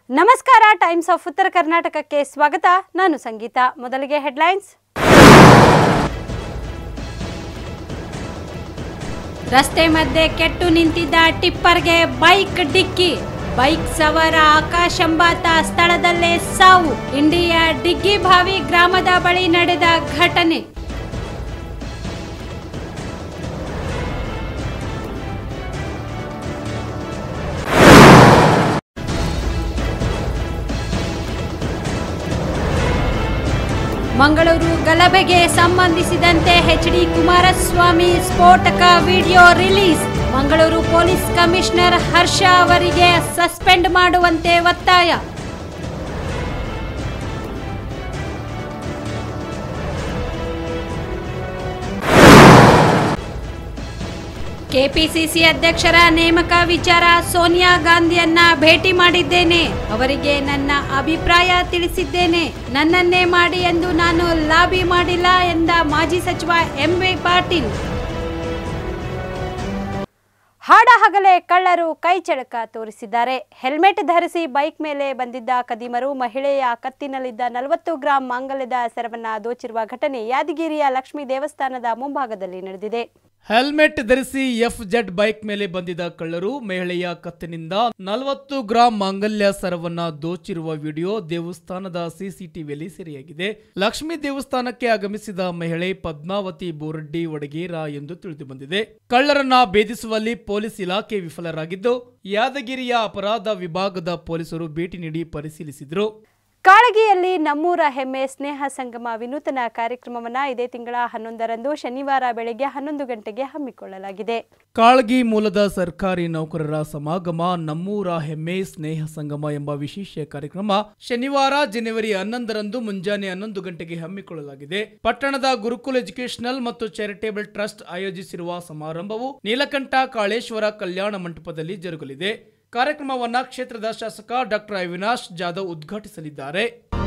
ನಮಸ್ಕಾರ times of ಉತ್ತರ ಕರ್ನಾಟಕಕ್ಕೆ ಸ್ವಾಗತ ನಾನು ಸಂಗೀತ ಮೊದಲಿಗೆ ಹೆಡ್ಲೈನ್ಸ್ ರಸ್ತೆ ಮಧ್ಯೆ ಕೆಟ್ಟು ನಿಂತಿದ್ದ ಟಿಪ್ಪರ್ಗೆ ಬೈಕ್ ಡಿಕ್ಕಿ ಬೈಕ್ ಸವಾರ ಆಕಾಶ್ ಎಂಬಾತ ಸ್ಥಳದಲ್ಲೇ ಸಾವು ಇಂಡಿಯಾ ಡಿಗ್ಗಿಭಾವಿ ಗ್ರಾಮದ ಬಳಿ ನಡೆದ ಘಟನೆ ಮಂಗಳೂರು ಗಲಭೆಗೆ ಸಂಬಂಧಿಸಿದಂತೆ ಎಚ್ ಡಿ ಕುಮಾರಸ್ವಾಮಿ ಸ್ಫೋಟಕ video release Mangaluru police commissioner Harsha ಅವರಿಗೆ ಸಸ್ಪೆಂಡ್ ಮಾಡುವಂತೆ ಒತ್ತಾಯ ಕೆಪಿಸಿಸಿ ಅಧ್ಯಕ್ಷರ ನೇಮಕ ವಿಚಾರ ಸೋನಿಯಾ ಗಾಂಧಿಯನ್ನ ಭೇಟಿ ಮಾಡಿದ್ದೇನೆ ಅವರಿಗೆ ನನ್ನ ಅಭಿಪ್ರಾಯ ತಿಳಿಸಿದ್ದೇನೆ ನನ್ನನ್ನೇ ಮಾಡಿ ಎಂದು ನಾನು ಲಾಬಿ ಮಾಡಿಲ್ಲ ಎಂದ ಮಾಜಿ ಸಚಿವ ಎಂ ವಿ ಪಾಟೀಲ್ ಹಾಡ ಹಗಲೇ ಕಳ್ಳರು ಕೈ ಚಳಕ ತೋರಿಸಿದ್ದಾರೆ ಹೆಲ್ಮೆಟ್ ಧರಿಸಿ ಬೈಕ್ ಮೇಲೆ ಬಂದಿದ್ದ ಕದಿಮರು ಮಹಿಳೆಯ ಕತ್ತಿನಲ್ಲಿದ್ದ ನಲವತ್ತು ಗ್ರಾಂ ಮಾಂಗಲ್ಯದ ಸರವನ್ನ ದೋಚಿರುವ ಘಟನೆ ಯಾದಗಿರಿಯ ಲಕ್ಷ್ಮೀ ದೇವಸ್ಥಾನದ ಮುಂಭಾಗದಲ್ಲಿ ನಡೆದಿದೆ ಹೆಲ್ಮೆಟ್ ಧರಿಸಿ ಎಫ್ ಜೆಡ್ ಬೈಕ್ ಮೇಲೆ ಬಂದಿದ್ದ ಕಳ್ಳರು ಮಹಿಳೆಯ ಕತ್ತಿನಿಂದ ನಲವತ್ತು ಗ್ರಾಂ ಮಾಂಗಲ್ಯ ಸರವನ್ನ ದೋಚಿರುವ ವಿಡಿಯೋ ದೇವಸ್ಥಾನದ ಸಿಸಿಟಿವಿಯಲ್ಲಿ ಸೆರೆಯಾಗಿದೆ ಲಕ್ಷ್ಮೀ ದೇವಸ್ಥಾನಕ್ಕೆ ಆಗಮಿಸಿದ ಮಹಿಳೆ ಪದ್ಮಾವತಿ ಬೋರಡ್ಡಿ ವಡಗೇರ ಎಂದು ತಿಳಿದು ಬಂದಿದೆ ಕಳ್ಳರನ್ನ ಭೇದಿಸುವಲ್ಲಿ ಪೊಲೀಸ್ ಇಲಾಖೆ ವಿಫಲರಾಗಿದ್ದು ಯಾದಗಿರಿಯ ಅಪರಾಧ ವಿಭಾಗದ ಪೊಲೀಸರು ಭೇಟಿ ನೀಡಿ ಪರಿಶೀಲಿಸಿದರು ಕಾಳಗಿಯಲ್ಲಿ ನಮ್ಮೂರ ಹೆಮ್ಮೆ ಸ್ನೇಹ ಸಂಗಮ ವಿನೂತನ ಕಾರ್ಯಕ್ರಮವನ್ನ ಇದೇ ತಿಂಗಳ ಹನ್ನೊಂದರಂದು ಶನಿವಾರ ಬೆಳಗ್ಗೆ ಹನ್ನೊಂದು ಗಂಟೆಗೆ ಹಮ್ಮಿಕೊಳ್ಳಲಾಗಿದೆ ಕಾಳಗಿ ಮೂಲದ ಸರ್ಕಾರಿ ನೌಕರರ ಸಮಾಗಮ ನಮ್ಮೂರ ಹೆಮ್ಮೆ ಸ್ನೇಹ ಸಂಗಮ ಎಂಬ ವಿಶೇಷ ಕಾರ್ಯಕ್ರಮ ಶನಿವಾರ ಜನವರಿ ಹನ್ನೊಂದರಂದು ಮುಂಜಾನೆ ಹನ್ನೊಂದು ಗಂಟೆಗೆ ಹಮ್ಮಿಕೊಳ್ಳಲಾಗಿದೆ ಪಟ್ಟಣದ ಗುರುಕುಲ್ ಎಜುಕೇಶನಲ್ ಮತ್ತು ಚಾರಿಟೇಬಲ್ ಟ್ರಸ್ಟ್ ಆಯೋಜಿಸಿರುವ ಸಮಾರಂಭವು ನೀಲಕಂಠ ಕಾಳೇಶ್ವರ ಕಲ್ಯಾಣ ಮಂಟಪದಲ್ಲಿ ಜರುಗಲಿದೆ ಕಾರ್ಯಕ್ರಮವನ್ನ ಕ್ಷೇತ್ರದ ಶಾಸಕ ಡಾಕ್ಟರ್ ಅವಿನಾಶ್ ಜಾಧವ್ ಉದ್ಘಾಟಿಸಲಿದ್ದಾರೆ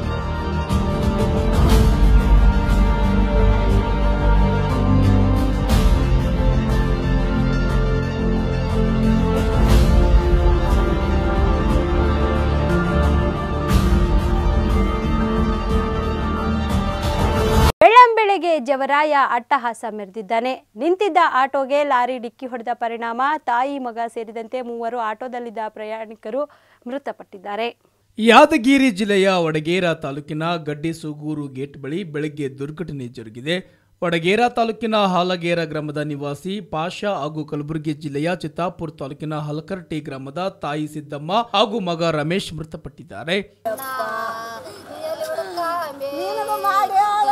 ಬೆಳ್ಳಂಬೆಳಗ್ಗೆ ಜವರಾಯ ಅಟ್ಟಹಾಸ ಮೆರೆದಿದ್ದಾನೆ ನಿಂತಿದ್ದ ಆಟೋಗೆ ಲಾರಿ ಡಿಕ್ಕಿ ಹೊಡೆದ ಪರಿಣಾಮ ತಾಯಿ ಮಗ ಸೇರಿದಂತೆ ಮೂವರು ಆಟೋದಲ್ಲಿದ್ದ ಪ್ರಯಾಣಿಕರು ಮೃತಪಟ್ಟಿದ್ದಾರೆ ಯಾದಗಿರಿ ಜಿಲ್ಲೆಯ ವಡಗೇರ ತಾಲೂಕಿನ ಗಡ್ಡೆಸೂಗೂರು ಗೇಟ್ ಬಳಿ ಬೆಳಗ್ಗೆ ದುರ್ಘಟನೆ ಜರುಗಿದೆ ವಡಗೇರ ತಾಲೂಕಿನ ಹಾಲಗೇರ ಗ್ರಾಮದ ನಿವಾಸಿ ಪಾಷಾ ಹಾಗೂ ಕಲಬುರಗಿ ಜಿಲ್ಲೆಯ ಚಿತ್ತಾಪುರ ತಾಲೂಕಿನ ಹಲಕರ್ಟಿ ಗ್ರಾಮದ ತಾಯಿ ಸಿದ್ದಮ್ಮ ಹಾಗೂ ಮಗ ರಮೇಶ್ ಮೃತಪಟ್ಟಿದ್ದಾರೆ ನಿನಗ ಮಾಡ್ಯಾಳ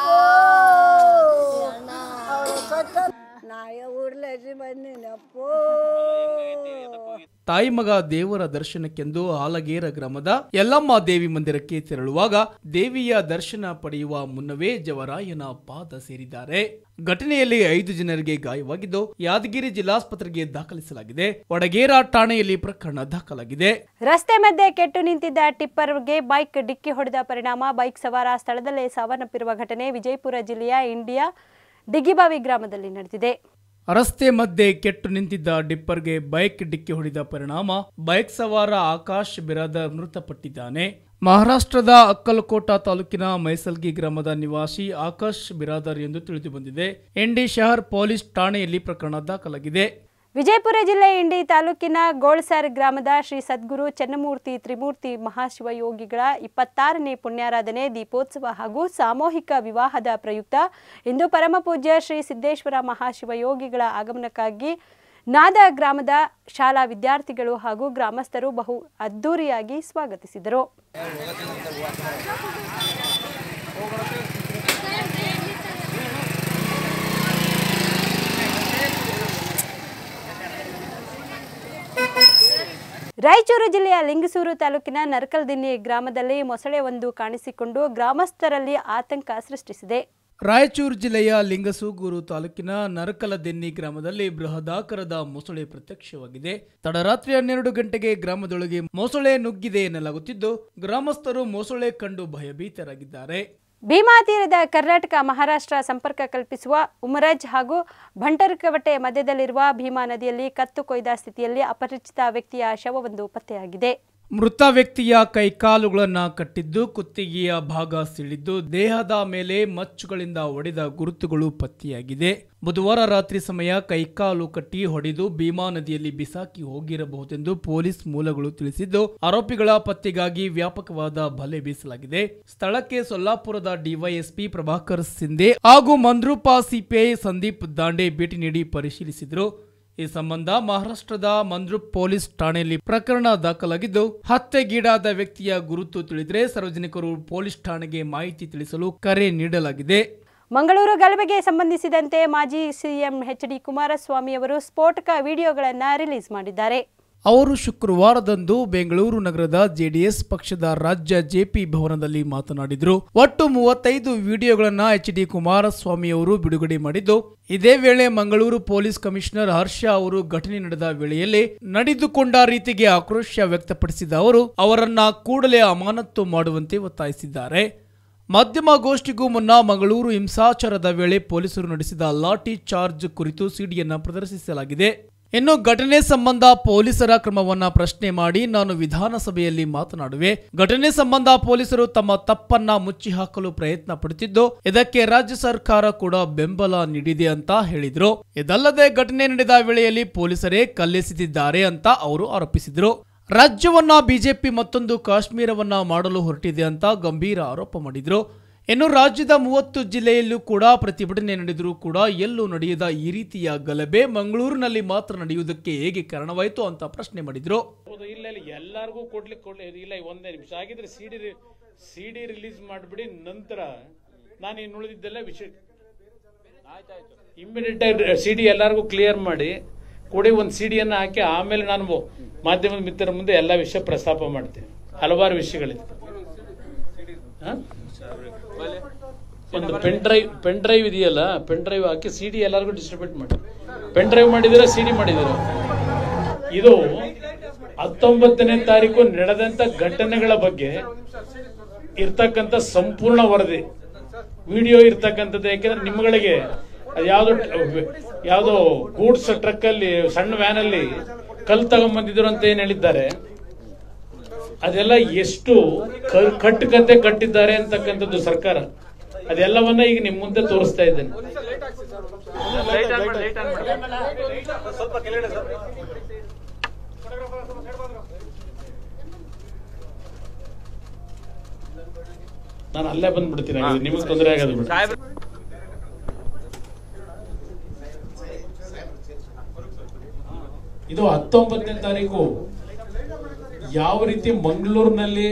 ನಾಯ ಊರ್ಲಸಿ ಬಂದಿನಪ್ಪೋ ತಾಯಿ ಮಗ ದೇವರ ದರ್ಶನಕ್ಕೆಂದು ಹಾಲಗೇರ ಗ್ರಾಮದ ಯಲ್ಲಮ್ಮ ದೇವಿ ಮಂದಿರಕ್ಕೆ ತೆರಳುವಾಗ ದೇವಿಯ ದರ್ಶನ ಪಡೆಯುವ ಮುನ್ನವೇ ಜವರಾಯನ ಪಾದ ಸೇರಿದ್ದಾರೆ ಘಟನೆಯಲ್ಲಿ ಐದು ಜನರಿಗೆ ಗಾಯವಾಗಿದ್ದು ಯಾದಗಿರಿ ಜಿಲ್ಲಾಸ್ಪತ್ರೆಗೆ ದಾಖಲಿಸಲಾಗಿದೆ ವಡಗೇರ ಠಾಣೆಯಲ್ಲಿ ಪ್ರಕರಣ ದಾಖಲಾಗಿದೆ ರಸ್ತೆ ಮಧ್ಯೆ ಕೆಟ್ಟು ನಿಂತಿದ್ದ ಟಿಪ್ಪರ್ಗೆ ಬೈಕ್ ಡಿಕ್ಕಿ ಹೊಡೆದ ಪರಿಣಾಮ ಬೈಕ್ ಸವಾರ ಸ್ಥಳದಲ್ಲೇ ಸಾವನ್ನಪ್ಪಿರುವ ಘಟನೆ ವಿಜಯಪುರ ಜಿಲ್ಲೆಯ ಇಂಡಿಯಾ ಡಿಗಿಬಾವಿ ಗ್ರಾಮದಲ್ಲಿ ನಡೆದಿದೆ ರಸ್ತೆ ಮಧ್ಯೆ ಕೆಟ್ಟು ನಿಂತಿದ್ದ ಡಿಪ್ಪರ್ಗೆ ಬೈಕ್ ಡಿಕ್ಕಿ ಹೊಡೆದ ಪರಿಣಾಮ ಬೈಕ್ ಸವಾರ ಆಕಾಶ್ ಬಿರಾದರ್ ಮೃತಪಟ್ಟಿದ್ದಾನೆ ಮಹಾರಾಷ್ಟ್ರದ ಅಕ್ಕಲಕೋಟ ತಾಲೂಕಿನ ಮೈಸಲ್ಗಿ ಗ್ರಾಮದ ನಿವಾಸಿ ಆಕಾಶ್ ಬಿರಾದರ್ ಎಂದು ತಿಳಿದು ಬಂದಿದೆ ಎಂಡಿ ಶಹರ್ ಪೊಲೀಸ್ ಠಾಣೆಯಲ್ಲಿ ಪ್ರಕರಣ ದಾಖಲಾಗಿದೆ ವಿಜಯಪುರ ಜಿಲ್ಲೆ ಇಂಡಿ ತಾಲೂಕಿನ ಗೋಳ್ಸರ್ ಗ್ರಾಮದ ಶ್ರೀ ಸದ್ಗುರು ಚನ್ನಮೂರ್ತಿ ತ್ರಿಮೂರ್ತಿ ಮಹಾಶಿವಯೋಗಿಗಳ ಇಪ್ಪತ್ತಾರನೇ ಪುಣ್ಯಾರಾಧನೆ ದೀಪೋತ್ಸವ ಹಾಗೂ ಸಾಮೂಹಿಕ ವಿವಾಹದ ಪ್ರಯುಕ್ತ ಇಂದು ಪರಮಪೂಜ್ಯ ಶ್ರೀ ಸಿದ್ದೇಶ್ವರ ಮಹಾಶಿವಯೋಗಿಗಳ ಆಗಮನಕ್ಕಾಗಿ ನಾದ ಗ್ರಾಮದ ಶಾಲಾ ವಿದ್ಯಾರ್ಥಿಗಳು ಹಾಗೂ ಗ್ರಾಮಸ್ಥರು ಬಹು ಅದ್ದೂರಿಯಾಗಿ ಸ್ವಾಗತಿಸಿದರು ರಾಯಚೂರು ಜಿಲ್ಲೆಯ ಲಿಂಗಸೂರು ತಾಲೂಕಿನ ನರಕಲ್ದಿನ್ನಿ ಗ್ರಾಮದಲ್ಲಿ ಮೊಸಳೆ ಒಂದು ಕಾಣಿಸಿಕೊಂಡು ಗ್ರಾಮಸ್ಥರಲ್ಲಿ ಆತಂಕ ಸೃಷ್ಟಿಸಿದೆ ರಾಯಚೂರು ಜಿಲ್ಲೆಯ ಲಿಂಗಸೂಗೂರು ತಾಲೂಕಿನ ನರಕಲದೆನ್ನಿ ಗ್ರಾಮದಲ್ಲಿ ಬೃಹದಾಕಾರದ ಮೊಸಳೆ ಪ್ರತ್ಯಕ್ಷವಾಗಿದೆ ತಡರಾತ್ರಿ ಹನ್ನೆರಡು ಗಂಟೆಗೆ ಗ್ರಾಮದೊಳಗೆ ಮೊಸಳೆ ನುಗ್ಗಿದೆ ಎನ್ನಲಾಗುತ್ತಿದ್ದು ಗ್ರಾಮಸ್ಥರು ಮೊಸಳೆ ಕಂಡು ಭಯಭೀತರಾಗಿದ್ದಾರೆ ಭೀಮಾ ತೀರದ ಕರ್ನಾಟಕ ಮಹಾರಾಷ್ಟ್ರ ಸಂಪರ್ಕ ಕಲ್ಪಿಸುವ ಉಮರಜ್ ಹಾಗೂ ಭಂಟರಕವಟೆ ಮಧ್ಯದಲ್ಲಿರುವ ಭೀಮಾ ನದಿಯಲ್ಲಿ ಕತ್ತು ಕೊಯ್ದ ಸ್ಥಿತಿಯಲ್ಲಿ ಅಪರಿಚಿತ ವ್ಯಕ್ತಿಯ ಶವವೊಂದು ಪತ್ತೆಯಾಗಿದೆ ಮೃತ ವ್ಯಕ್ತಿಯ ಕೈಕಾಲುಗಳನ್ನ ಕಟ್ಟಿದ್ದು ಕುತ್ತಿಗೆಯ ಭಾಗ ಸಿಳಿದ್ದು ದೇಹದ ಮೇಲೆ ಮಚ್ಚುಗಳಿಂದ ಹೊಡೆದ ಗುರುತುಗಳು ಪತ್ತೆಯಾಗಿದೆ ಬುಧವಾರ ರಾತ್ರಿ ಸಮಯ ಕೈಕಾಲು ಕಟ್ಟಿ ಹೊಡೆದು ಭೀಮಾ ನದಿಯಲ್ಲಿ ಬಿಸಾಕಿ ಹೋಗಿರಬಹುದೆಂದು ಪೊಲೀಸ್ ಮೂಲಗಳು ತಿಳಿಸಿದ್ದು ಆರೋಪಿಗಳ ಪತ್ತೆಗಾಗಿ ವ್ಯಾಪಕವಾದ ಬಲೆ ಬೀಸಲಾಗಿದೆ ಸ್ಥಳಕ್ಕೆ ಸೊಲ್ಲಾಪುರದ ಡಿವೈಎಸ್ಪಿ ಪ್ರಭಾಕರ್ ಸಿಂಧೆ ಹಾಗೂ ಮಂದ್ರೂಪ ಸಿಪಿಐ ಸಂದೀಪ್ ದಾಂಡೆ ಭೇಟಿ ನೀಡಿ ಪರಿಶೀಲಿಸಿದರು ಈ ಸಂಬಂಧ ಮಹಾರಾಷ್ಟ್ರದ ಮಂದ್ರೂಪ್ ಪೊಲೀಸ್ ಠಾಣೆಯಲ್ಲಿ ಪ್ರಕರಣ ದಾಖಲಾಗಿದ್ದು ಹತ್ಯೆಗೀಡಾದ ವ್ಯಕ್ತಿಯ ಗುರುತು ತಿಳಿದರೆ ಸಾರ್ವಜನಿಕರು ಪೊಲೀಸ್ ಠಾಣೆಗೆ ಮಾಹಿತಿ ತಿಳಿಸಲು ಕರೆ ನೀಡಲಾಗಿದೆ ಮಂಗಳೂರು ಗಲಭೆಗೆ ಸಂಬಂಧಿಸಿದಂತೆ ಮಾಜಿ ಸಿಎಂ ಎಚ್ ಡಿ ಕುಮಾರಸ್ವಾಮಿ ಅವರು ಸ್ಫೋಟಕ ವಿಡಿಯೋಗಳನ್ನು ರಿಲೀಸ್ ಮಾಡಿದ್ದಾರೆ ಅವರು ಶುಕ್ರವಾರದಂದು ಬೆಂಗಳೂರು ನಗರದ ಜೆಡಿಎಸ್ ಪಕ್ಷದ ರಾಜ್ಯ ಜೆಪಿ ಭವನದಲ್ಲಿ ಮಾತನಾಡಿದರು ಒಟ್ಟು ಮೂವತ್ತೈದು ವಿಡಿಯೋಗಳನ್ನ ಎಚ್ ಡಿ ಕುಮಾರಸ್ವಾಮಿ ಅವರು ಬಿಡುಗಡೆ ಮಾಡಿದ್ದು ಇದೇ ವೇಳೆ ಮಂಗಳೂರು ಪೊಲೀಸ್ ಕಮಿಷನರ್ ಹರ್ಷ ಅವರು ಘಟನೆ ನಡೆದ ವೇಳೆಯಲ್ಲಿ ನಡೆದುಕೊಂಡ ರೀತಿಗೆ ಆಕ್ರೋಶ ವ್ಯಕ್ತಪಡಿಸಿದ ಅವರು ಅವರನ್ನ ಕೂಡಲೇ ಅಮಾನತು ಮಾಡುವಂತೆ ಒತ್ತಾಯಿಸಿದ್ದಾರೆ ಮಾಧ್ಯಮ ಗೋಷ್ಠಿಗೂ ಮುನ್ನ ಮಂಗಳೂರು ಹಿಂಸಾಚಾರದ ವೇಳೆ ಪೊಲೀಸರು ನಡೆಸಿದ ಲಾಠಿ ಚಾರ್ಜ್ ಕುರಿತು ಸಿಡಿಯನ್ನ ಪ್ರದರ್ಶಿಸಲಾಗಿದೆ ಇನ್ನು ಘಟನೆ ಸಂಬಂಧ ಪೊಲೀಸರ ಕ್ರಮವನ್ನ ಪ್ರಶ್ನೆ ಮಾಡಿ ನಾನು ವಿಧಾನಸಭೆಯಲ್ಲಿ ಮಾತನಾಡುವೆ ಘಟನೆ ಸಂಬಂಧ ಪೊಲೀಸರು ತಮ್ಮ ತಪ್ಪನ್ನ ಮುಚ್ಚಿ ಹಾಕಲು ಪ್ರಯತ್ನ ಪಡುತ್ತಿದ್ದು ಇದಕ್ಕೆ ರಾಜ್ಯ ಸರ್ಕಾರ ಕೂಡ ಬೆಂಬಲ ನೀಡಿದೆ ಅಂತ ಹೇಳಿದ್ರು ಇದಲ್ಲದೆ ಘಟನೆ ನಡೆದ ವೇಳೆಯಲ್ಲಿ ಪೊಲೀಸರೇ ಕಲ್ಲೆಸೆದಿದ್ದಾರೆ ಅಂತ ಅವರು ಆರೋಪಿಸಿದರು ರಾಜ್ಯವನ್ನ ಬಿಜೆಪಿ ಮತ್ತೊಂದು ಕಾಶ್ಮೀರವನ್ನ ಮಾಡಲು ಹೊರಟಿದೆ ಅಂತ ಗಂಭೀರ ಆರೋಪ ಮಾಡಿದ್ರು ಇನ್ನು ರಾಜ್ಯದ ಮೂವತ್ತು ಜಿಲ್ಲೆಯಲ್ಲೂ ಕೂಡ ಪ್ರತಿಭಟನೆ ನಡೆದರೂ ಕೂಡ ಎಲ್ಲೂ ನಡೆಯದ ಈ ರೀತಿಯ ಗಲಭೆ ಮಂಗಳೂರಿನಲ್ಲಿ ಮಾತ್ರ ನಡೆಯುವುದಕ್ಕೆ ಹೇಗೆ ಕಾರಣವಾಯಿತು ಅಂತ ಪ್ರಶ್ನೆ ಮಾಡಿದ್ರು ಹೌದು ಇಲ್ಲ ಇಲ್ಲ ಎಲ್ಲರಿಗೂ ಕೊಡ್ಲಿಕ್ಕೆ ಕೊಡ್ಲಿ ಇಲ್ಲ ಒಂದೇ ನಿಮಿಷ ಆಗಿದ್ರೆ C D C D release ಮಾಡಿಬಿಡಿ ನಂತರ ನಾನು ಇನ್ನು ಉಳಿದಿದ್ದೆಲ್ಲ ವಿಷಯ ಇಮ್ಮಿಡಿಯೇಟ್ ಸಿ ಡಿ ಎಲ್ಲರಿಗೂ ಕ್ಲಿಯರ್ ಮಾಡಿ ಕೊಡಿ ಒಂದು ಸಿ ಡಿಯನ್ನು ಹಾಕಿ ಆಮೇಲೆ ನಾನು ಮಾಧ್ಯಮದ ಮಿತ್ರರ ಮುಂದೆ ಎಲ್ಲ ವಿಷಯ ಪ್ರಸ್ತಾಪ ಮಾಡ್ತೀನಿ ಹಲವಾರು ವಿಷಯಗಳಿದೆ ಹ? ಒಂದು ಪೆನ್ ಡ್ರೈವ್ ಪೆನ್ ಡ್ರೈವ್ ಇದೆಯಲ್ಲ ಪೆನ್ ಡ್ರೈವ್ ಹಾಕಿ ಸಿ ಡಿ ಎಲ್ಲರಿಗೂ ಡಿಸ್ಟ್ರಿಬ್ಯೂಟ್ ಮಾಡಿ ಪೆನ್ ಡ್ರೈವ್ ಮಾಡಿದಿರ ಸಿ ಡಿ ಮಾಡಿದಿರ ಇದು ಹತ್ತೊಂಬತ್ತನೇ ತಾರೀಕು ನಡೆದಂತ ಘಟನೆಗಳ ಬಗ್ಗೆ ಇರ್ತಕ್ಕಂಥ ಸಂಪೂರ್ಣ ವರದಿ ವಿಡಿಯೋ ಇರ್ತಕ್ಕಂಥದ್ದು ಯಾಕೆಂದ್ರೆ ನಿಮ್ಗಳಿಗೆ ಅದು ಯಾವ್ದೋ ಯಾವ್ದೋ ಗೂಡ್ಸ್ ಟ್ರಕ್ ಅಲ್ಲಿ ಸಣ್ಣ ವ್ಯಾನ್ ಅಲ್ಲಿ ಕಲ್ ತಗೊಂಡ್ಬಂದಿದ್ರು ಅಂತ ಏನ್ ಹೇಳಿದ್ದಾರೆ ಅದೆಲ್ಲ ಎಷ್ಟು ಕ- ಕಟ್ಟುಕತೆ ಕಟ್ಟಿದ್ದಾರೆ ಅಂತಕ್ಕಂಥದ್ದು ಸರ್ಕಾರ ಅದೆಲ್ಲವನ್ನ ಈಗ ನಿಮ್ ಮುಂದೆ ತೋರಿಸ್ತಾ ಇದ್ದೇನೆ ನಾನು ಅಲ್ಲೇ ಬಂದ್ಬಿಡ್ತೀನಿ ನಿಮಗೆ ತೊಂದರೆ ಆಗೋದು ಬಿಡಿ ಇದು ಹತ್ತೊಂಬತ್ತನೇ ತಾರೀಕು ಯಾವ ರೀತಿ ಮಂಗಳೂರಿನಲ್ಲಿ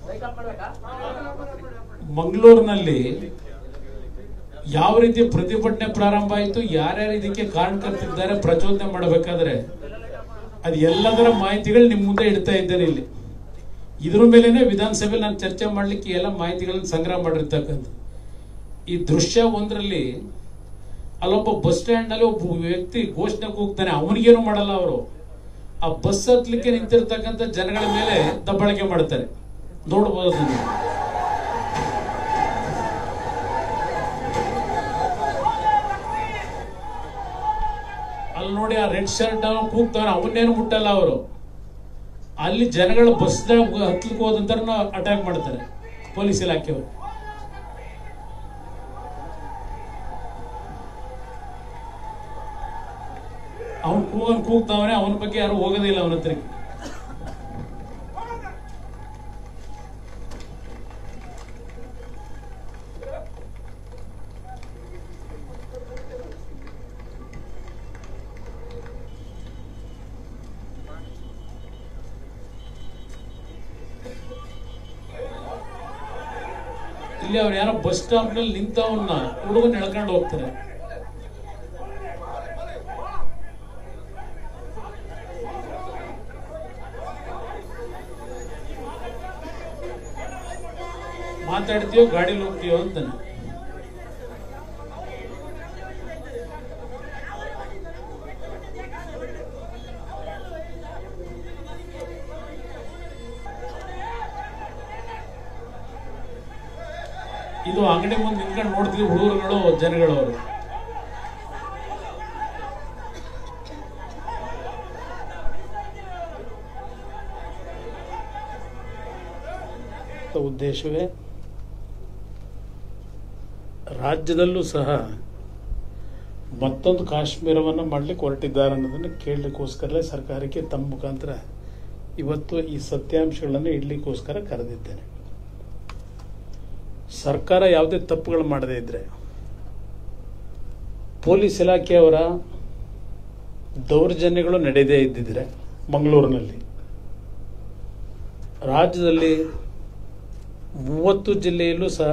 ಮಂಗಳೂರಿನಲ್ಲಿ ಯಾವ ರೀತಿ ಪ್ರತಿಭಟನೆ ಪ್ರಾರಂಭ ಆಯಿತು ಯಾರ್ಯಾರು ಇದಕ್ಕೆ ಕಾರಣಕರ್ತಿದ್ದಾರೆ ಪ್ರಚೋದನೆ ಮಾಡಬೇಕಾದ್ರೆ ಅದು ಎಲ್ಲದರ ಮಾಹಿತಿಗಳು ನಿಮ್ಮ ಮುಂದೆ ಇಡ್ತಾ ಇದ್ದೇನೆ ಇಲ್ಲಿ ಇದ್ರ ಮೇಲೆನೆ ವಿಧಾನಸಭೆಯಲ್ಲಿ ನಾನು ಚರ್ಚೆ ಮಾಡ್ಲಿಕ್ಕೆ ಎಲ್ಲ ಮಾಹಿತಿಗಳನ್ನು ಸಂಗ್ರಹ ಮಾಡಿರ್ತಕ್ಕಂಥ ಈ ದೃಶ್ಯ ಒಂದರಲ್ಲಿ ಅಲ್ಲೊಬ್ಬ ಬಸ್ ಸ್ಟ್ಯಾಂಡ್ ನಲ್ಲಿ ಒಬ್ಬ ವ್ಯಕ್ತಿ ಘೋಷಣೆ ಹೋಗ್ತಾನೆ ಅವನಿಗೇನು ಮಾಡಲ್ಲ ಅವರು ಆ ಬಸ್ ಹತ್ಲಿಕ್ಕೆ ನಿಂತಿರ್ತಕ್ಕಂಥ ಜನಗಳ ಮೇಲೆ ದಬ್ಬಾಳಿಕೆ ಮಾಡ್ತಾರೆ ನೋಡ್ಬೋದು ಅದನ್ನ. ಅಲ್ಲಿ ನೋಡಿ ಆ ರೆಡ್ ಶರ್ಟ್ ಕೂಗ್ತಾನೆ ಅವನ್ನೇನು ಮುಟ್ಟಲ್ಲ ಅವರು ಅಲ್ಲಿ ಜನಗಳ ಬಸ್ ಹತ್ಲಿಕ್ಕೆ ಹೋದಂತರ ಅಟ್ಯಾಕ್ ಮಾಡ್ತಾರೆ ಪೊಲೀಸ್ ಇಲಾಖೆಯವರು ಅವನ್ ಕೂಗನ್ ಕೂಗ್ತಾವನೆ ಅವನ ಬಗ್ಗೆ ಯಾರು ಹೋಗೋದಿಲ್ಲ ಅವನ ಹತ್ರ ಇಲ್ಲಿ ಅವ್ರು ಯಾರೋ ಬಸ್ ಸ್ಟಾಪ್ ನಲ್ಲಿ ನಿಂತವನ್ನ ಹುಡುಗನ್ ಎಳ್ಕೊಂಡು ಹೋಗ್ತಾರೆ ಮಾತಾಡ್ತೀಯೋ ಗಾಡಿಲಿ ಹೋಗ್ತೀಯೋ ಅಂತಾನೆ ಇದು ಅಂಗಡಿ ಮುಂದೆ ನಿಂತ್ಕೊಂಡು ನೋಡ್ತಿದ್ವಿ ಹುಡುಗರುಗಳು ಜನಗಳು ಅವರು ಉದ್ದೇಶವೇ ರಾಜ್ಯದಲ್ಲೂ ಸಹ ಮತ್ತೊಂದು ಕಾಶ್ಮೀರವನ್ನು ಮಾಡಲಿಕ್ಕೆ ಹೊರಟಿದ್ದಾರೆ ಅನ್ನೋದನ್ನು ಕೇಳಲಿಕ್ಕೋಸ್ಕರಲೇ ಸರ್ಕಾರಕ್ಕೆ ತಮ್ಮ ಮುಖಾಂತರ ಇವತ್ತು ಈ ಸತ್ಯಾಂಶಗಳನ್ನು ಇಡ್ಲಿಕ್ಕೋಸ್ಕರ ಕರೆದಿದ್ದೇನೆ ಸರ್ಕಾರ ಯಾವುದೇ ತಪ್ಪುಗಳು ಮಾಡದೇ ಇದ್ರೆ ಪೊಲೀಸ್ ಇಲಾಖೆಯವರ ದೌರ್ಜನ್ಯಗಳು ನಡೆಯದೇ ಇದ್ದಿದ್ರೆ ಮಂಗಳೂರಿನಲ್ಲಿ ರಾಜ್ಯದಲ್ಲಿ ಮೂವತ್ತು ಜಿಲ್ಲೆಯಲ್ಲೂ ಸಹ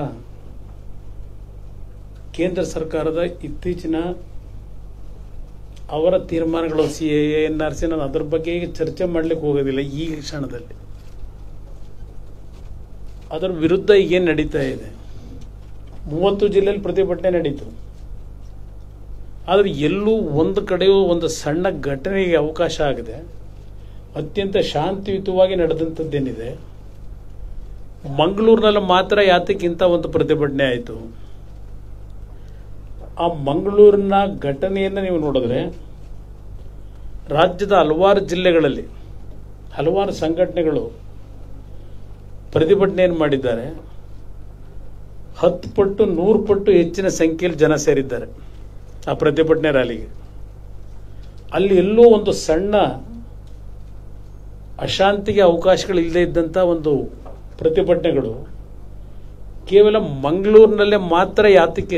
ಕೇಂದ್ರ ಸರ್ಕಾರದ ಇತ್ತೀಚಿನ ಅವರ ತೀರ್ಮಾನಗಳು C A N R C ನಾನು ಅದ್ರ ಬಗ್ಗೆ ಈಗ ಚರ್ಚೆ ಮಾಡ್ಲಿಕ್ಕೆ ಹೋಗೋದಿಲ್ಲ ಈ ಕ್ಷಣದಲ್ಲಿ ಅದರ ವಿರುದ್ಧ ಈಗೇನು ನಡೀತಾ ಇದೆ ಮೂವತ್ತು ಜಿಲ್ಲೆಯಲ್ಲಿ ಪ್ರತಿಭಟನೆ ನಡೀತು ಆದರೆ ಎಲ್ಲೂ ಒಂದು ಕಡೆಯೂ ಒಂದು ಸಣ್ಣ ಘಟನೆಗೆ ಅವಕಾಶ ಆಗಿದೆ ಅತ್ಯಂತ ಶಾಂತಿಯುತವಾಗಿ ನಡೆದಂಥದ್ದೇನಿದೆ ಮಂಗಳೂರಿನಲ್ಲಿ ಮಾತ್ರ ಯಾತಕ್ಕಿಂತ ಒಂದು ಪ್ರತಿಭಟನೆ ಆಯಿತು ಆ ಮಂಗಳೂರಿನ ಘಟನೆಯನ್ನು ನೀವು ನೋಡಿದ್ರೆ ರಾಜ್ಯದ ಹಲವಾರು ಜಿಲ್ಲೆಗಳಲ್ಲಿ ಹಲವಾರು ಸಂಘಟನೆಗಳು ಪ್ರತಿಭಟನೆಯನ್ನು ಮಾಡಿದ್ದಾರೆ ಹತ್ತು ಪಟ್ಟು ನೂರು ಪಟ್ಟು ಹೆಚ್ಚಿನ ಸಂಖ್ಯೆಯಲ್ಲಿ ಜನ ಸೇರಿದ್ದಾರೆ ಆ ಪ್ರತಿಭಟನೆ ರ್ಯಾಲಿಗೆ ಅಲ್ಲಿ ಎಲ್ಲೋ ಒಂದು ಸಣ್ಣ ಅಶಾಂತಿಗೆ ಅವಕಾಶಗಳಿಲ್ಲದೆ ಇದ್ದಂಥ ಒಂದು ಪ್ರತಿಭಟನೆಗಳು ಕೇವಲ ಮಂಗಳೂರಿನಲ್ಲೇ ಮಾತ್ರ ಯಾತಕ್ಕೆ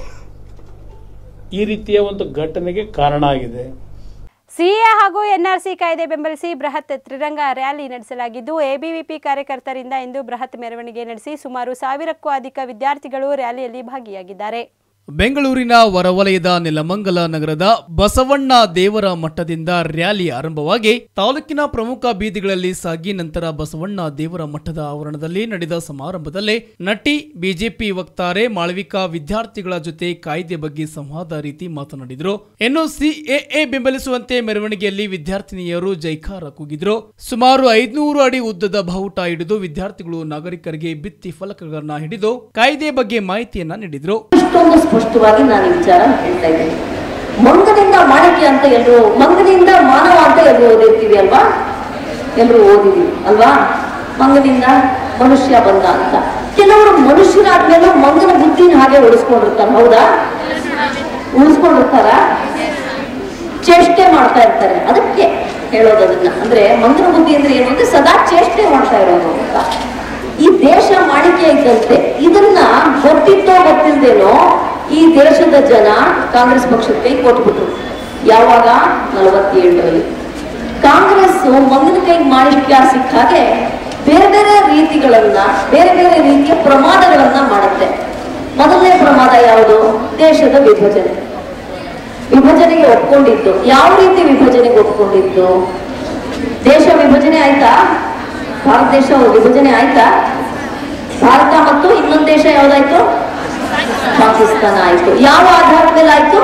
ಈ ರೀತಿಯ ಒಂದು ಘಟನೆಗೆ ಕಾರಣ ಆಗಿದೆ ಸಿಎ ಹಾಗೂ ಎನ್ಆರ್ಸಿ ಕಾಯ್ದೆ ಬೆಂಬಲಿಸಿ ಬೃಹತ್ ತ್ರಿರಂಗ ರ್ಯಾಲಿ ನಡೆಸಲಾಗಿದ್ದು ಎಬಿವಿಪಿ ಕಾರ್ಯಕರ್ತರಿಂದ ಇಂದು ಬೃಹತ್ ಮೆರವಣಿಗೆ ನಡೆಸಿ ಸುಮಾರು ಸಾವಿರಕ್ಕೂ ಅಧಿಕ ವಿದ್ಯಾರ್ಥಿಗಳು ರ್ಯಾಲಿಯಲ್ಲಿ ಭಾಗಿಯಾಗಿದ್ದಾರೆ ಬೆಂಗಳೂರಿನ ಹೊರವಲಯದ ನೆಲಮಂಗಲ ನಗರದ ಬಸವಣ್ಣ ದೇವರ ಮಠದಿಂದ ರ್ಯಾಲಿ ಆರಂಭವಾಗಿ ತಾಲೂಕಿನ ಪ್ರಮುಖ ಬೀದಿಗಳಲ್ಲಿ ಸಾಗಿ ನಂತರ ಬಸವಣ್ಣ ದೇವರ ಮಠದ ಆವರಣದಲ್ಲಿ ನಡೆದ ಸಮಾರಂಭದಲ್ಲಿ ನಟಿ ಬಿಜೆಪಿ ವಕ್ತಾರೆ ಮಾಳವಿಕಾ ವಿದ್ಯಾರ್ಥಿಗಳ ಜೊತೆ ಕಾಯ್ದೆ ಬಗ್ಗೆ ಸಂವಾದ ರೀತಿ ಮಾತನಾಡಿದರು ಇನ್ನು ಸಿಎಎ ಬೆಂಬಲಿಸುವಂತೆ ಮೆರವಣಿಗೆಯಲ್ಲಿ ವಿದ್ಯಾರ್ಥಿನಿಯರು ಜೈಕಾರ ಕೂಗಿದ್ರು ಸುಮಾರು ಐದುನೂರು ಅಡಿ ಉದ್ದದ ಬಾವುಟ ಹಿಡಿದು ವಿದ್ಯಾರ್ಥಿಗಳು ನಾಗರಿಕರಿಗೆ ಭಿತ್ತಿ ಫಲಕಗಳನ್ನ ಹಿಡಿದು ಕಾಯ್ದೆ ಬಗ್ಗೆ ಮಾಹಿತಿಯನ್ನ ನೀಡಿದ್ರು ಇಷ್ಟೊಂದು ಸ್ಪಷ್ಟವಾಗಿ ನಾನು ಈ ವಿಚಾರ ಹೇಳ್ತಾ ಇದ್ದೇನೆ ಮಂಗನಿಂದ ಮಾಣಿಕ್ಯ ಅಂತ ಎಲ್ಲರೂ ಮಂಗನಿಂದ ಮಾನವ ಅಂತ ಎಲ್ಲರೂ ಓದಿರ್ತೀವಿ ಅಲ್ವಾ ಎಲ್ಲರೂ ಓದಿದೀವಿ ಅಲ್ವಾ ಮಂಗನಿಂದ ಮನುಷ್ಯ ಬಂದ ಅಂತ ಕೆಲವರು ಮನುಷ್ಯರಾದ್ಮೇಲೆ ಮಂಗನ ಬುದ್ಧಿನ ಹಾಗೆ ಉಳಿಸ್ಕೊಂಡಿರ್ತಾರೆ ಹೌದಾ ಉಳಿಸ್ಕೊಂಡಿರ್ತಾರ ಚೇಷ್ಟೆ ಮಾಡ್ತಾ ಇರ್ತಾರೆ ಅದಕ್ಕೆ ಹೇಳೋದು ಅದನ್ನ ಅಂದ್ರೆ ಮಂಗನ ಬುದ್ಧಿ ಅಂದ್ರೆ ಏನು ಅಂದ್ರೆ ಸದಾ ಚೇಷ್ಟೆ ಮಾಡ್ತಾ ಇರೋದು ಅಂತ ಈ ದೇಶ ಮಾಣಿಕೆ ಇದ್ದಂತೆ ಇದನ್ನ ಗೊತ್ತಿತ್ತೋ ಗೊತ್ತಿಲ್ದೇನೋ ಈ ದೇಶದ ಜನ ಕಾಂಗ್ರೆಸ್ ಪಕ್ಷಕ್ಕೆ ಕೊಟ್ಬಿಟ್ರು ಯಾವಾಗ ನಲವತ್ತೇಳರಲ್ಲಿ ಕಾಂಗ್ರೆಸ್ ಮಂಗನ ಕೈಗೆ ಮಾಣಿಕ್ಯ ಸಿಕ್ಕ ಹಾಗೆ ಬೇರೆ ಬೇರೆ ರೀತಿಗಳನ್ನ ಬೇರೆ ಬೇರೆ ರೀತಿಯ ಪ್ರಮಾದಗಳನ್ನ ಮಾಡುತ್ತೆ ಮೊದಲನೇ ಪ್ರಮಾದ ಯಾವುದು ದೇಶದ ವಿಭಜನೆ ವಿಭಜನೆಗೆ ಒಪ್ಕೊಂಡಿದ್ದು ಯಾವ ರೀತಿ ವಿಭಜನೆಗೆ ಒಪ್ಕೊಂಡಿದ್ದು ದೇಶ ವಿಭಜನೆ ಆಯ್ತಾ ಭಾರತ ದೇಶ ವಿಭಜನೆ ಆಯ್ತಾ ಭಾರತ ಮತ್ತು ಇನ್ನೊಂದು ದೇಶ ಯಾವ್ದಾಯ್ತು ಪಾಕಿಸ್ತಾನ ಆಯ್ತು ಯಾವ ಆಧಾರದ ಮೇಲೆ ಆಯ್ತು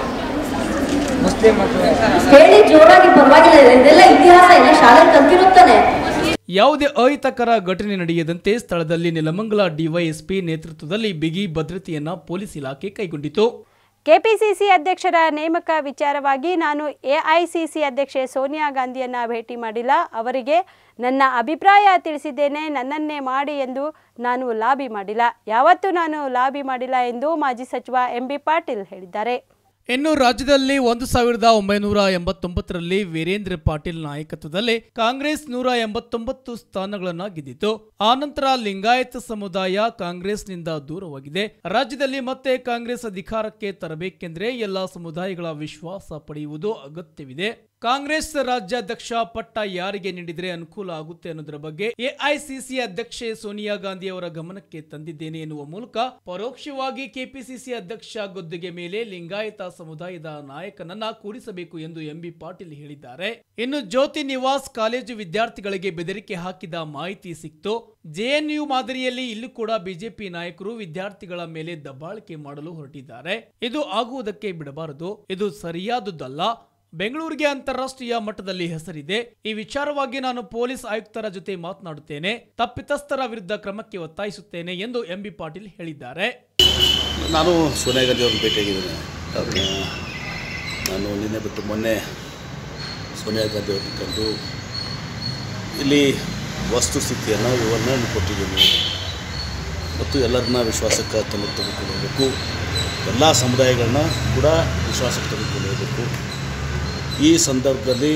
ಹೇಳಿ ಜೋರಾಗಿ ಪರವಾಗಿಲ್ಲ ಇದೆಲ್ಲ ಇತಿಹಾಸ ಎಲ್ಲ ಶಾಲೆ ಕಲ್ತಿರುತ್ತಾನೆ ಯಾವುದೇ ಅಹಿತಕರ ಘಟನೆ ನಡೆಯದಂತೆ ಸ್ಥಳದಲ್ಲಿ ನೆಲಮಂಗಲ ಡಿವೈಎಸ್ಪಿ ನೇತೃತ್ವದಲ್ಲಿ ಬಿಗಿ ಭದ್ರತೆಯನ್ನ ಪೊಲೀಸ್ ಇಲಾಖೆ ಕೈಗೊಂಡಿತು ಕೆಪಿಸಿಸಿ ಅಧ್ಯಕ್ಷರ ನೇಮಕ ವಿಚಾರವಾಗಿ ನಾನು ಎಐಸಿಸಿ ಅಧ್ಯಕ್ಷೆ ಸೋನಿಯಾ ಗಾಂಧಿಯನ್ನ ಭೇಟಿ ಮಾಡಿಲ್ಲ ಅವರಿಗೆ ನನ್ನ ಅಭಿಪ್ರಾಯ ತಿಳಿಸಿದ್ದೇನೆ ನನ್ನನ್ನೇ ಮಾಡಿ ಎಂದು ನಾನು ಲಾಬಿ ಮಾಡಿಲ್ಲ ಯಾವತ್ತೂ ನಾನು ಲಾಬಿ ಮಾಡಿಲ್ಲ ಎಂದು ಮಾಜಿ ಸಚಿವ ಎಂಬಿ ಪಾಟೀಲ್ ಹೇಳಿದ್ದಾರೆ ಇನ್ನು ರಾಜ್ಯದಲ್ಲಿ ಒಂದು ಸಾವಿರದ ಒಂಬೈನೂರ ಎಂಬತ್ತೊಂಬತ್ತರಲ್ಲಿ ವೀರೇಂದ್ರ ಪಾಟೀಲ್ ನಾಯಕತ್ವದಲ್ಲಿ ಕಾಂಗ್ರೆಸ್ ನೂರ ಎಂಬತ್ತೊಂಬತ್ತು ಸ್ಥಾನಗಳನ್ನ ಗೆದ್ದಿತು ಆನಂತರ ಲಿಂಗಾಯತ ಸಮುದಾಯ ಕಾಂಗ್ರೆಸ್ನಿಂದ ದೂರವಾಗಿದೆ ರಾಜ್ಯದಲ್ಲಿ ಮತ್ತೆ ಕಾಂಗ್ರೆಸ್ ಅಧಿಕಾರಕ್ಕೆ ತರಬೇಕೆಂದ್ರೆ ಎಲ್ಲಾ ಸಮುದಾಯಗಳ ವಿಶ್ವಾಸ ಪಡೆಯುವುದು ಅಗತ್ಯವಿದೆ ಕಾಂಗ್ರೆಸ್ ರಾಜ್ಯಾಧ್ಯಕ್ಷ ಪಟ್ಟ ಯಾರಿಗೆ ನೀಡಿದ್ರೆ ಅನುಕೂಲ ಆಗುತ್ತೆ ಅನ್ನೋದರ ಬಗ್ಗೆ ಎಐಸಿಸಿ ಅಧ್ಯಕ್ಷೆ ಸೋನಿಯಾ ಗಾಂಧಿ ಅವರ ಗಮನಕ್ಕೆ ತಂದಿದ್ದೇನೆ ಎನ್ನುವ ಮೂಲಕ ಪರೋಕ್ಷವಾಗಿ ಕೆಪಿಸಿಸಿ ಅಧ್ಯಕ್ಷ ಗದ್ದುಗೆ ಮೇಲೆ ಲಿಂಗಾಯತ ಸಮುದಾಯದ ನಾಯಕನನ್ನ ಕೂರಿಸಬೇಕು ಎಂದು ಎಂಬಿ ಪಾಟೀಲ್ ಹೇಳಿದ್ದಾರೆ ಇನ್ನು ಜ್ಯೋತಿ ನಿವಾಸ್ ಕಾಲೇಜು ವಿದ್ಯಾರ್ಥಿಗಳಿಗೆ ಬೆದರಿಕೆ ಹಾಕಿದ ಮಾಹಿತಿ ಸಿಕ್ತು ಜೆಎನ್ಯು ಮಾದರಿಯಲ್ಲಿ ಇಲ್ಲೂ ಕೂಡ ಬಿಜೆಪಿ ನಾಯಕರು ವಿದ್ಯಾರ್ಥಿಗಳ ಮೇಲೆ ದಬ್ಬಾಳಿಕೆ ಮಾಡಲು ಹೊರಟಿದ್ದಾರೆ ಇದು ಆಗುವುದಕ್ಕೆ ಬಿಡಬಾರದು ಇದು ಸರಿಯಾದುದಲ್ಲ ಬೆಂಗಳೂರಿಗೆ ಅಂತಾರಾಷ್ಟ್ರೀಯ ಮಟ್ಟದಲ್ಲಿ ಹೆಸರಿದೆ ಈ ವಿಚಾರವಾಗಿ ನಾನು ಪೊಲೀಸ್ ಆಯುಕ್ತರ ಜೊತೆ ಮಾತನಾಡುತ್ತೇನೆ ತಪ್ಪಿತಸ್ಥರ ವಿರುದ್ಧ ಕ್ರಮಕ್ಕೆ ಒತ್ತಾಯಿಸುತ್ತೇನೆ ಎಂದು ಎಂಬಿ ಪಾಟೀಲ್ ಹೇಳಿದ್ದಾರೆ ನಾನು ಸೋನಿಯಾ ಗಾಂಧಿ ಅವ್ರನ್ನ ಭೇಟಿಯಾಗಿದ್ದೇನೆ ಅವ್ರನ್ನ ನಾನು ನಿನ್ನೆ ಬಿಟ್ಟು ಮೊನ್ನೆ ಸೋನಿಯಾ ಗಾಂಧಿ ಅವ್ರನ್ನ ಕಂಡು ಇಲ್ಲಿ ವಸ್ತುಸ್ಥಿತಿಯನ್ನು ವಿವರಣೆಯನ್ನು ಕೊಟ್ಟಿದ್ದೀನಿ ಮತ್ತು ಎಲ್ಲರನ್ನ ವಿಶ್ವಾಸಕ್ಕೆ ತಂದು ತೆಗೆದುಕೊಂಡು ಹೋಗಬೇಕು ಎಲ್ಲ ಸಮುದಾಯಗಳನ್ನ ಕೂಡ ವಿಶ್ವಾಸಕ್ಕೆ ತೆಗೆದುಕೊಂಡು ಹೋಗಬೇಕು ಈ ಸಂದರ್ಭದಲ್ಲಿ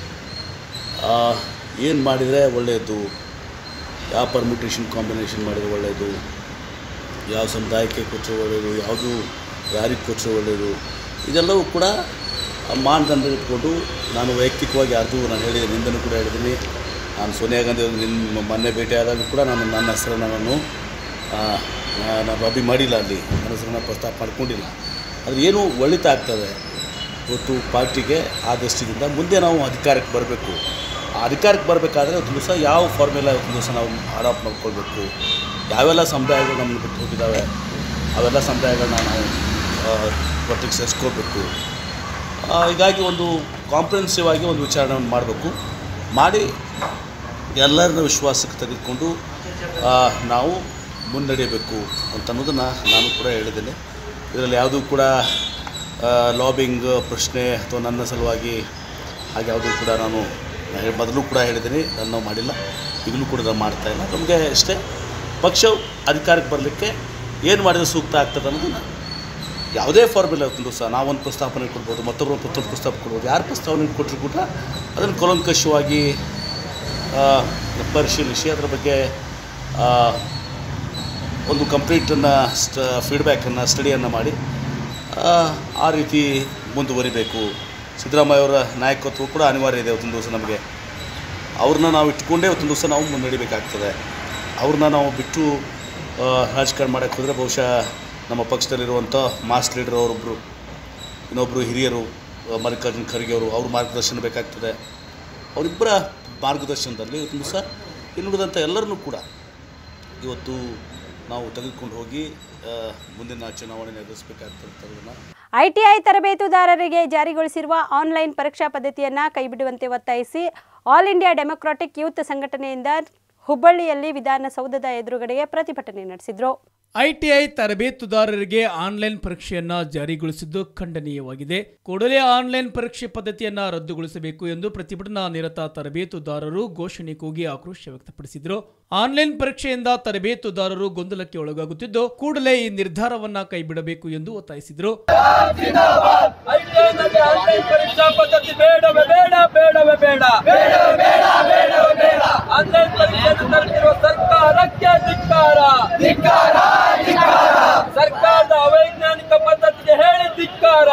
ಏನು ಮಾಡಿದರೆ ಒಳ್ಳೆಯದು ಯಾವ ಪರ್ಮಿಟೇಷನ್ ಕಾಂಬಿನೇಷನ್ ಮಾಡಿದರೆ ಒಳ್ಳೆಯದು ಯಾವ ಸಮುದಾಯಕ್ಕೆ ಕೊಟ್ಟರೆ ಒಳ್ಳೆಯದು ಯಾವುದು ಯಾರಿಗೆ ಕೊಟ್ಟರೆ ಒಳ್ಳೆಯದು ಇದೆಲ್ಲವೂ ಕೂಡ ಆ ಮಾನದಂಡ ಇಟ್ಕೊಂಡು ನಾನು ವೈಯಕ್ತಿಕವಾಗಿ ಯಾರ್ದು ನಾನು ಹೇಳಿದ್ದೀನಿ ಹಿಂದೆನೂ ಕೂಡ ಹೇಳಿದ್ದೀನಿ ನಾನು ಸೋನಿಯಾ ಗಾಂಧಿ ಅವ್ರನ್ನ ನಿನ್ನ ಮೊನ್ನೆ ಭೇಟಿ ಆದಾಗ ಕೂಡ ನಾನು ನನ್ನ ಹೆಸರನ್ನು ನಾನು ಆ, ನಾ- ನಾನು ಲಾಬಿ ಮಾಡಿಲ್ಲ ಅಲ್ಲಿ ನನ್ನ ಹೆಸರನ್ನು ಪ್ರಸ್ತಾಪ ಮಾಡ್ಕೊಂಡಿಲ್ಲ ಆದರೆ ಏನು ಒಳಿತ ಆಗ್ತದೆ ಇವತ್ತು ಪಾರ್ಟಿಗೆ ಆ ದೃಷ್ಟಿಯಿಂದ ಮುಂದೆ ನಾವು ಅಧಿಕಾರಕ್ಕೆ ಬರಬೇಕು ಆ ಅಧಿಕಾರಕ್ಕೆ ಬರಬೇಕಾದ್ರೆ ಒಂದು ದಿವಸ ಯಾವ ಫಾರ್ಮುಲಾ ಒಂದು ದಿವಸ ನಾವು ಅಡಾಪ್ಟ್ ಮಾಡ್ಕೊಳ್ಬೇಕು ಯಾವೆಲ್ಲ ಸಮುದಾಯಗಳು ನಮ್ಮನ್ನು ಬಿಟ್ಟು ಹೋಗಿದ್ದಾವೆ ಅವೆಲ್ಲ ಸಮುದಾಯಗಳನ್ನ ನಾವು ಆ, ಒಟ್ಟಿಗೆ ಸೇರಿಸ್ಕೊಳ್ಬೇಕು ಆ, ಹೀಗಾಗಿ ಒಂದು ಕಾಂಪ್ರಿಹೆನ್ಸಿವ್ ಆಗಿ ಒಂದು ವಿಚಾರಣೆಯನ್ನು ಮಾಡಬೇಕು ಮಾಡಿ ಎಲ್ಲರನ್ನ ವಿಶ್ವಾಸಕ್ಕೆ ತೆಗೆದುಕೊಂಡು ಆ, ನಾವು ಮುನ್ನಡೆಯಬೇಕು ಅಂತ ಅನ್ನೋದನ್ನು ನಾನು ಕೂಡ ಹೇಳಿದ್ದೇನೆ ಇದರಲ್ಲಿ ಯಾವುದೂ ಕೂಡ ಲಾಬಿಂಗ್ ಪ್ರಶ್ನೆ ಅಥವಾ ನನ್ನ ಸಲುವಾಗಿ ಹಾಗೆ ಯಾವುದೂ ಕೂಡ ನಾನು ಹೇ- ಮೊದಲು ಕೂಡ ಹೇಳಿದ್ದೀನಿ ನಾನು ಮಾಡಿಲ್ಲ ಈಗಲೂ ಕೂಡ ನಾನು ಮಾಡ್ತಾ ಇಲ್ಲ ನಮಗೆ ಅಷ್ಟೇ ಪಕ್ಷವು ಅಧಿಕಾರಕ್ಕೆ ಬರಲಿಕ್ಕೆ ಏನು ಮಾಡಿದ್ರೆ ಸೂಕ್ತ ಆಗ್ತದೆ ಅನ್ನೋದನ್ನು ಯಾವುದೇ ಫಾರ್ಮುಲಾ ಒಂದು ಸಹ ನಾವೊಂದು ಪ್ರಸ್ತಾಪನೆ ಕೊಡ್ಬೋದು ಮತ್ತೊಬ್ಬರು ಮತ್ತೊಂದು ಪ್ರಸ್ತಾಪ ಕೊಡ್ಬೋದು ಯಾರು ಪ್ರಸ್ತಾವನೆ ಕೊಟ್ಟರು ಕೂಡ ಅದನ್ನು ಕೂಲಂಕಷವಾಗಿ ಆ, ಪರಿಶೀಲಿಸಿ ಅದರ ಬಗ್ಗೆ ಆ, ಒಂದು ಕಂಪ್ಲೀಟನ್ನು ಸ್ಟ್ ಫೀಡ್ಬ್ಯಾಕನ್ನು ಸ್ಟಡಿಯನ್ನು ಮಾಡಿ ಆ, ಆ ರೀತಿ ಮುಂದುವರಿಬೇಕು ಸಿದ್ದರಾಮಯ್ಯ ಅವರ ನಾಯಕತ್ವ ಕೂಡ ಅನಿವಾರ್ಯ ಇದೆ ಇವತ್ತೊಂದು ದಿವಸ ನಮಗೆ ಅವ್ರನ್ನ ನಾವು ಇಟ್ಕೊಂಡೇ ಇವತ್ತೊಂದು ದಿವಸ ನಾವು ಮುನ್ನಡಿಬೇಕಾಗ್ತದೆ ಅವ್ರನ್ನ ನಾವು ಬಿಟ್ಟು ಆ, ರಾಜಕಾರಣ ಮಾಡೋಕ್ಕೆ ಹೋದರೆ ಬಹುಶಃ ನಮ್ಮ ಪಕ್ಷದಲ್ಲಿರುವಂಥ ಮಾಸ್ ಲೀಡರ್ ಅವರೊಬ್ಬರು ಇನ್ನೊಬ್ಬರು ಹಿರಿಯರು ಆ, ಮಲ್ಲಿಕಾರ್ಜುನ್ ಖರ್ಗೆ ಅವರು ಅವ್ರ ಮಾರ್ಗದರ್ಶನ ಬೇಕಾಗ್ತದೆ ಅವರಿಬ್ಬರ ಮಾರ್ಗದರ್ಶನದಲ್ಲಿ ಇವತ್ತು ದಿವಸ ಇನ್ನುಳಿದಂಥ ಎಲ್ಲರನ್ನೂ ಕೂಡ ಇವತ್ತು ನಾವು ತೆಗೆದುಕೊಂಡು ಹೋಗಿ ಆ, ಮುಂದಿನ ಚುನಾವಣೆ ಎದುರಿಸಬೇಕಾಗ್ತದೆ ಐಟಿಐ ತರಬೇತುದಾರರಿಗೆ ಜಾರಿಗೊಳಿಸಿರುವ ಆನ್ಲೈನ್ ಪರೀಕ್ಷಾ ಪದ್ಧತಿಯನ್ನ ಕೈಬಿಡುವಂತೆ ಒತ್ತಾಯಿಸಿ ಆಲ್ ಇಂಡಿಯಾ ಡೆಮೊಕ್ರಾಟಿಕ್ ಯೂತ್ ಸಂಘಟನೆಯಿಂದ ಹುಬ್ಬಳ್ಳಿಯಲ್ಲಿ ವಿಧಾನಸೌಧದ ಎದುರುಗಡೆಗೆ ಪ್ರತಿಭಟನೆ ನಡೆಸಿದ್ರು ಐಟಿಐ ತರಬೇತುದಾರರಿಗೆ ಆನ್ಲೈನ್ ಪರೀಕ್ಷೆಯನ್ನ ಜಾರಿಗೊಳಿಸಿದ್ದು ಖಂಡನೀಯವಾಗಿದೆ ಕೂಡಲೇ ಆನ್ಲೈನ್ ಪರೀಕ್ಷೆ ಪದ್ಧತಿಯನ್ನ ರದ್ದುಗೊಳಿಸಬೇಕು ಎಂದು ಪ್ರತಿಭಟನಾ ನಿರತ ತರಬೇತುದಾರರು ಘೋಷಣೆ ಕೂಗಿ ಆಕ್ರೋಶ ವ್ಯಕ್ತಪಡಿಸಿದರು ಆನ್ಲೈನ್ ಪರೀಕ್ಷೆಯಿಂದ ತರಬೇತುದಾರರು ಗೊಂದಲಕ್ಕೆ ಒಳಗಾಗುತ್ತಿದ್ದು ಕೂಡಲೇ ಈ ನಿರ್ಧಾರವನ್ನ ಕೈಬಿಡಬೇಕು ಎಂದು ಒತ್ತಾಯಿಸಿದರು ಐಟಿಐನಲ್ಲಿ ಆನ್ಲೈನ್ ಪರೀಕ್ಷಾ ಪದ್ಧತಿ ಬೇಡವೇ ಬೇಡ ಬೇಡವೇ ಬೇಡ ಆನ್ಲೈನ್ ಪರೀಕ್ಷೆಯನ್ನು ತರುತ್ತಿರುವ ಸರ್ಕಾರಕ್ಕೆ ಧಿಕ್ಕಾರ ಸರ್ಕಾರದ ಅವೈಜ್ಞಾನಿಕ ಪದ್ಧತಿಗೆ ಹೇಳಿ ಧಿಕ್ಕಾರ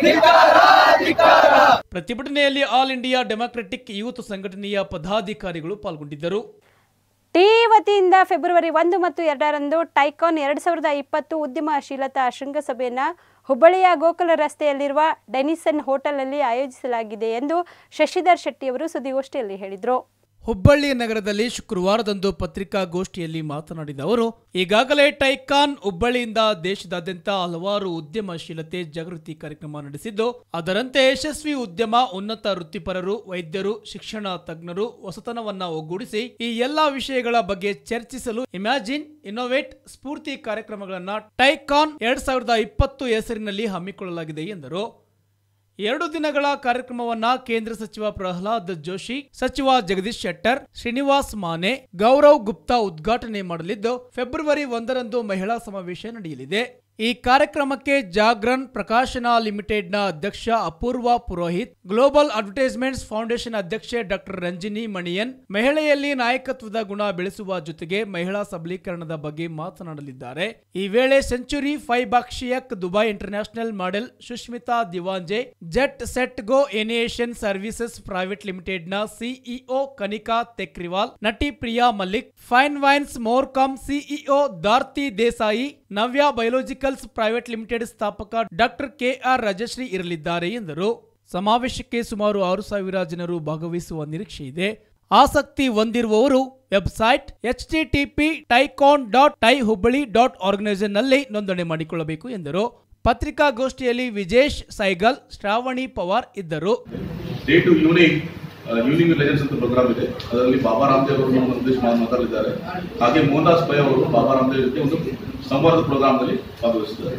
ಪ್ರತಿಭಟನೆಯಲ್ಲಿ ಆಲ್ ಇಂಡಿಯಾ ಡೆಮಾಕ್ರೆಟಿಕ್ ಯೂತ್ ಸಂಘಟನೆಯ ಪದಾಧಿಕಾರಿಗಳು ಪಾಲ್ಗೊಂಡಿದ್ದರು ಟಿ ವತಿಯಿಂದ ಫೆಬ್ರವರಿ ಒಂದು ಮತ್ತು ಎರಡರಂದು ಟೈಕಾನ್ ಎರಡು ಸಾವಿರದ ಇಪ್ಪತ್ತು ಉದ್ಯಮಶೀಲತಾ ಶೃಂಗಸಭೆಯನ್ನು ಹುಬ್ಬಳ್ಳಿಯ ಗೋಕುಲ ರಸ್ತೆಯಲ್ಲಿರುವ ಡೆನಿಸನ್ ಹೋಟೆಲ್ನಲ್ಲಿ ಆಯೋಜಿಸಲಾಗಿದೆ ಎಂದು ಶಶಿಧರ್ ಶೆಟ್ಟಿಯವರು ಸುದ್ದಿಗೋಷ್ಠಿಯಲ್ಲಿ ಹೇಳಿದರು ಹುಬ್ಬಳ್ಳಿ ನಗರದಲ್ಲಿ ಶುಕ್ರವಾರದಂದು ಪತ್ರಿಕಾಗೋಷ್ಠಿಯಲ್ಲಿ ಮಾತನಾಡಿದ ಅವರು ಈಗಾಗಲೇ ಟೈಕಾನ್ ಹುಬ್ಬಳ್ಳಿಯಿಂದ ದೇಶದಾದ್ಯಂತ ಹಲವಾರು ಉದ್ಯಮಶೀಲತೆ ಜಾಗೃತಿ ಕಾರ್ಯಕ್ರಮ ನಡೆಸಿದ್ದು ಅದರಂತೆ ಯಶಸ್ವಿ ಉದ್ಯಮ ಉನ್ನತ ವೃತ್ತಿಪರರು ವೈದ್ಯರು ಶಿಕ್ಷಣ ತಜ್ಞರು ಹೊಸತನವನ್ನ ಒಗ್ಗೂಡಿಸಿ ಈ ಎಲ್ಲಾ ವಿಷಯಗಳ ಬಗ್ಗೆ ಚರ್ಚಿಸಲು ಇಮ್ಯಾಜಿನ್ ಇನ್ನೋವೇಟ್ ಸ್ಫೂರ್ತಿ ಕಾರ್ಯಕ್ರಮಗಳನ್ನ ಟೈಕಾನ್ ಎರಡ್ ಸಾವಿರದ ಇಪ್ಪತ್ತು ಹೆಸರಿನಲ್ಲಿ ಹಮ್ಮಿಕೊಳ್ಳಲಾಗಿದೆ ಎಂದರು ಎರಡು ದಿನಗಳ ಕಾರ್ಯಕ್ರಮವನ್ನ ಕೇಂದ್ರ ಸಚಿವ ಪ್ರಹ್ಲಾದ್ ಜೋಶಿ ಸಚಿವ ಜಗದೀಶ್ ಶೆಟ್ಟರ್ ಶ್ರೀನಿವಾಸ್ ಮಾನೆ ಗೌರವ್ ಗುಪ್ತಾ ಉದ್ಘಾಟನೆ ಮಾಡಲಿದ್ದು ಫೆಬ್ರವರಿ ಒಂದರಂದು ಮಹಿಳಾ ಸಮಾವೇಶ ನಡೆಯಲಿದೆ ಈ ಕಾರ್ಯಕ್ರಮಕ್ಕೆ ಜಾಗ್ರನ್ ಪ್ರಕಾಶನ ಲಿಮಿಟೆಡ್ನ ಅಧ್ಯಕ್ಷ Apoorva Purohit global advertisements foundation ಅಧ್ಯಕ್ಷೆ ಡಾಕ್ಟರ್ ರಂಜಿನಿ ಮಣಿಯನ್ ಮಹಿಳೆಯಲ್ಲಿ ನಾಯಕತ್ವದ ಗುಣ ಬೆಳೆಸುವ ಜೊತೆಗೆ ಮಹಿಳಾ ಸಬಲೀಕರಣದ ಬಗ್ಗೆ ಮಾತನಾಡಲಿದ್ದಾರೆ ಈ ವೇಳೆ ಸೆಂಚುರಿ ಫೈಬಾಕ್ಷಿಯಕ್ Dubai international model Sushmita Diwanje jet set go aviation services private ಲಿಮಿಟೆಡ್ನ ಸಿಇಒ ಕನಿಕಾ ತೆಕ್ರಿವಾಲ್ ನಟಿ ಪ್ರಿಯಾ ಮಲ್ಲಿಕ್ ಫೈನ್ ವೈನ್ಸ್ ಮೋರ್ಕಾಮ್ CEO Darti Desai Navya biologicals private limited ಸ್ಥಾಪಕ ಡಾಕ್ಟರ್ ಕೆಆರ್ ರಾಜಶ್ರೀ ಇರಲಿದ್ದಾರೆ ಎಂದರು ಸಮಾವೇಶಕ್ಕೆ ಸುಮಾರು ಆರು ಸಾವಿರ ಜನರು ಭಾಗವಹಿಸುವ ನಿರೀಕ್ಷೆ ಇದೆ ಆಸಕ್ತಿ ಹೊಂದಿರುವವರು website H T T P TiEcon dot TiE Hubballi dot ಆರ್ಗನೈಸೇಷನ್ನಲ್ಲಿ ನೋಂದಣಿ ಮಾಡಿಕೊಳ್ಳಬೇಕು ಎಂದರು ಪತ್ರಿಕಾಗೋಷ್ಠಿಯಲ್ಲಿ ವಿಜೇಶ್ ಸೈಗಲ್ ಶ್ರಾವಣಿ ಪವಾರ್ ಇದ್ದರು day two evening evening legends ಅಂತ ಪ್ರೋಗ್ರಾಮ್ ಇದೆ ಅದರಲ್ಲಿ ಬಾಬಾ ರಾಮದೇವ್ ಅವರು ನಮ್ಮ ಉದ್ದೇಶ ಮಾತಾಡಲಿದ್ದಾರೆ ಹಾಗೆ ಮೋಹನ್ದಾಸ್ ಪೈ ಅವರು ಬಾಬಾ ರಾಮದೇವ್ ಜೊತೆ ಒಂದು ಸಂವಾದ ಪ್ರೋಗ್ರಾಮ್ ನಲ್ಲಿ ಭಾಗವಹಿಸಿದ್ದಾರೆ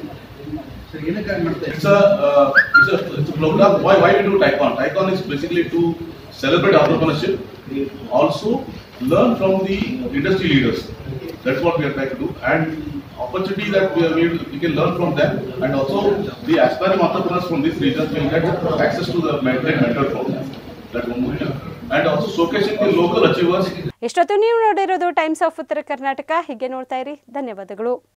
It's a, uh, it's a, it's a program. Why, why we do Taikon? Taikon is basically to celebrate entrepreneurship, also learn from the industry leaders. That's what we are trying to do. And opportunity that we, are, we, we can learn from them. And also the aspiring entrepreneurs from these regions will get access to the mentor mentor program. That's one more thing. And also showcasing the local achievers ಇಷ್ಟೊತ್ತು ನೀವು ನೋಡಿರೋದು times of ಉತ್ತರ ಕರ್ನಾಟಕ ಹೀಗೆ ನೋಡ್ತಾ ಇರಿ ಧನ್ಯವಾದಗಳು